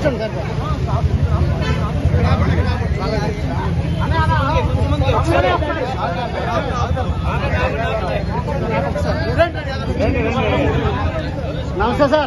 కూర్చోండి సార్ నమస్తే సార్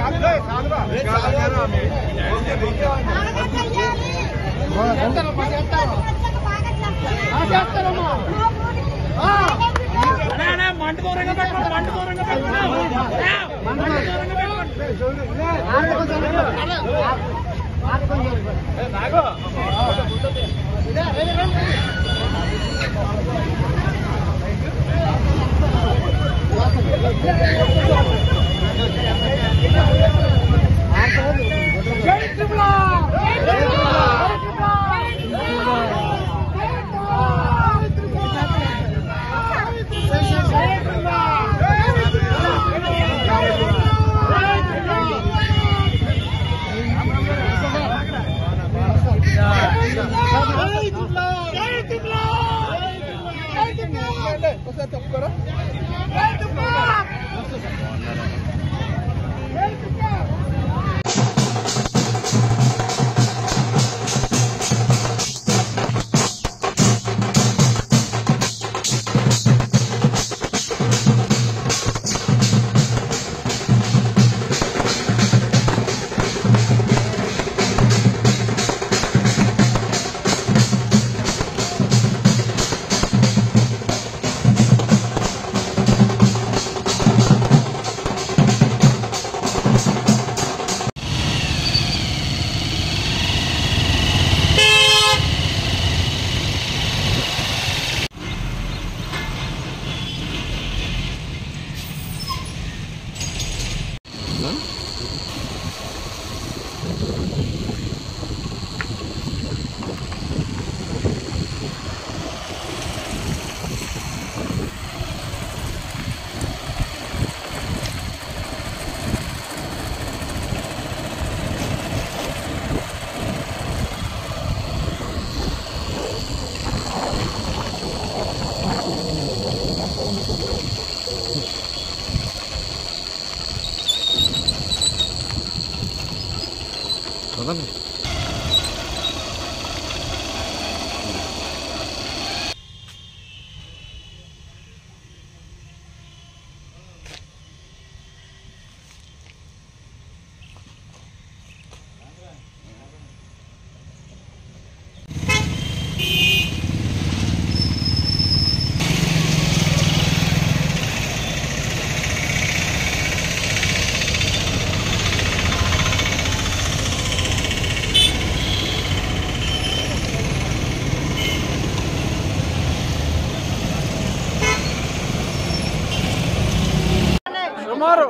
సుమారు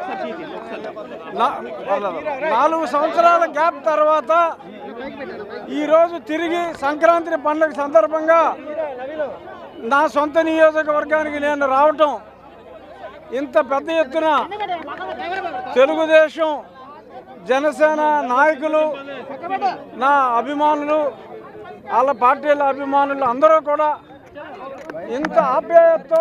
నా- నాలుగు సంవత్సరాల గ్యాప్ తర్వాత ఈరోజు తిరిగి సంక్రాంతి పండుగ సందర్భంగా నా సొంత నియోజకవర్గానికి నేను రావటం ఇంత పెద్ద ఎత్తున తెలుగుదేశం జనసేన నాయకులు నా అభిమానులు వాళ్ళ పార్టీల అభిమానులు అందరూ కూడా ఇంత ఆప్యాయతతో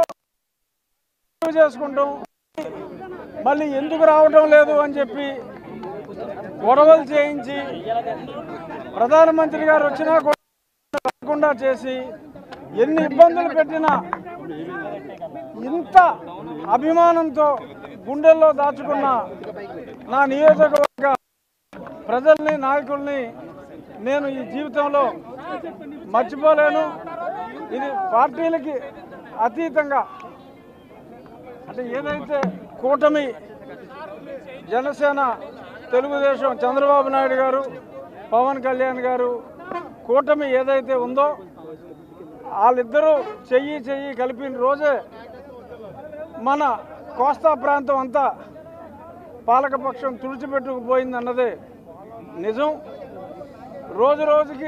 చేసుకుంటాం మళ్ళీ ఎందుకు రావడం లేదు అని చెప్పి గొడవలు చేయించి ప్రధానమంత్రి గారు వచ్చినా కూడా రాకుండా చేసి ఎన్ని ఇబ్బందులు పెట్టినా ఇంత అభిమానంతో గుండెల్లో దాచుకున్న నా నియోజకవర్గ ప్రజల్ని నాయకుల్ని నేను ఈ జీవితంలో మర్చిపోలేను ఇది పార్టీలకి అతీతంగా అంటే ఏదైతే కూటమి జనసేన తెలుగుదేశం చంద్రబాబు నాయుడు గారు పవన్ కళ్యాణ్ గారు కూటమి ఏదైతే ఉందో వాళ్ళిద్దరూ చెయ్యి చెయ్యి కలిపిన రోజే మన కోస్తా ప్రాంతం అంతా పాలకపక్షం తుడిచిపెట్టుకుపోయింది అన్నదే నిజం రోజు రోజుకి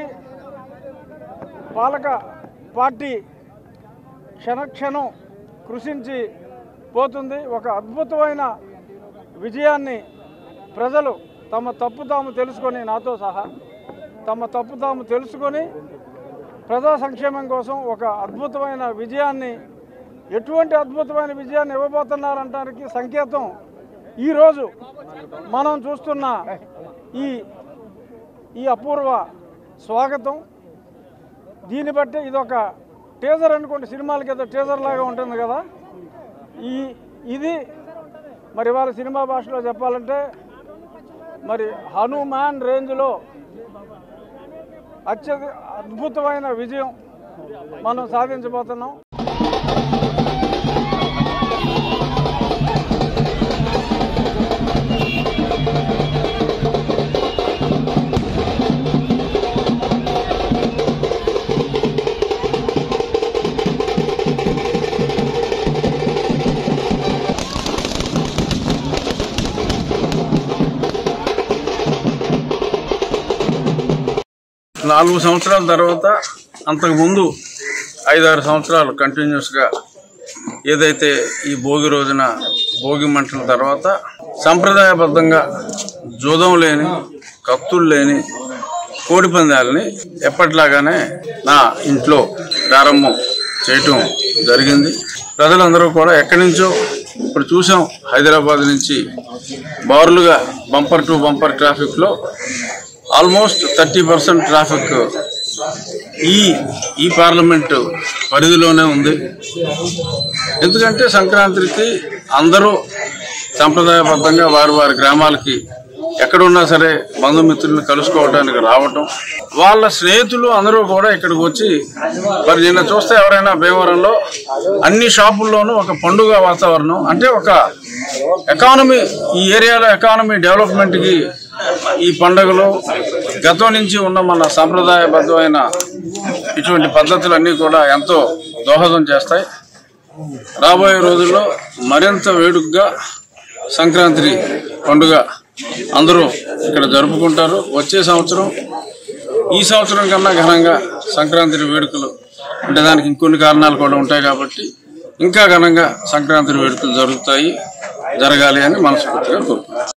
పాలక పార్టీ క్షణక్షణం కృషించి పోతుంది ఒక అద్భుతమైన విజయాన్ని ప్రజలు తమ తప్పు తాము తెలుసుకొని నాతో సహా తమ తప్పు తాము తెలుసుకొని ప్రజా సంక్షేమం కోసం ఒక అద్భుతమైన విజయాన్ని ఎటువంటి అద్భుతమైన విజయాన్ని ఇవ్వబోతున్నారంటానికి సంకేతం ఈరోజు మనం చూస్తున్న ఈ ఈ అపూర్వ స్వాగతం దీన్ని బట్టి ఇది ఒక టీజర్ అనుకోండి సినిమాలకి ఏదో టీజర్ లాగా ఉంటుంది కదా ఈ ఇది మరి వాళ్ళ సినిమా భాషలో చెప్పాలంటే మరి హనుమాన్ రేంజ్లో అత్యధి అద్భుతమైన విజయం మనం సాధించబోతున్నాం నాలుగు సంవత్సరాల తర్వాత అంతకుముందు ఐదారు సంవత్సరాలు కంటిన్యూస్గా ఏదైతే ఈ భోగి రోజున భోగి మంటల తర్వాత సంప్రదాయబద్ధంగా జూదం లేని కత్తులు లేని కోడి పందాలని ఎప్పటిలాగానే నా ఇంట్లో ప్రారంభం చేయటం జరిగింది ప్రజలందరూ కూడా ఎక్కడి నుంచో ఇప్పుడు చూసాం హైదరాబాద్ నుంచి బారులుగా బంపర్ టు బంపర్ ట్రాఫిక్లో ఆల్మోస్ట్ థర్టీ పర్సెంట్ ట్రాఫిక్ ఈ ఈ పార్లమెంటు పరిధిలోనే ఉంది ఎందుకంటే సంక్రాంతికి అందరూ సంప్రదాయబద్ధంగా వారి వారి గ్రామాలకి ఎక్కడున్నా సరే బంధుమిత్రులను కలుసుకోవడానికి రావటం వాళ్ళ స్నేహితులు అందరూ కూడా ఇక్కడికి వచ్చి మరి నిన్న చూస్తే ఎవరైనా భీమవరంలో అన్ని షాపుల్లోనూ ఒక పండుగ వాతావరణం అంటే ఒక ఎకానమీ ఈ ఏరియాలో ఎకానమీ డెవలప్మెంట్కి ఈ పండుగలు గతం నుంచి ఉన్న మన సాంప్రదాయబద్ధమైన ఇటువంటి పద్ధతులన్నీ కూడా ఎంతో దోహదం చేస్తాయి రాబోయే రోజుల్లో మరింత వేడుకగా సంక్రాంతి పండుగ అందరూ ఇక్కడ జరుపుకుంటారు వచ్చే సంవత్సరం ఈ సంవత్సరం కన్నా ఘనంగా సంక్రాంతి వేడుకలు అంటే దానికి ఇంకొన్ని కారణాలు కూడా ఉంటాయి కాబట్టి ఇంకా ఘనంగా సంక్రాంతి వేడుకలు జరుగుతాయి జరగాలి అని మనస్ఫూర్తిగా కోరుకుంటున్నాను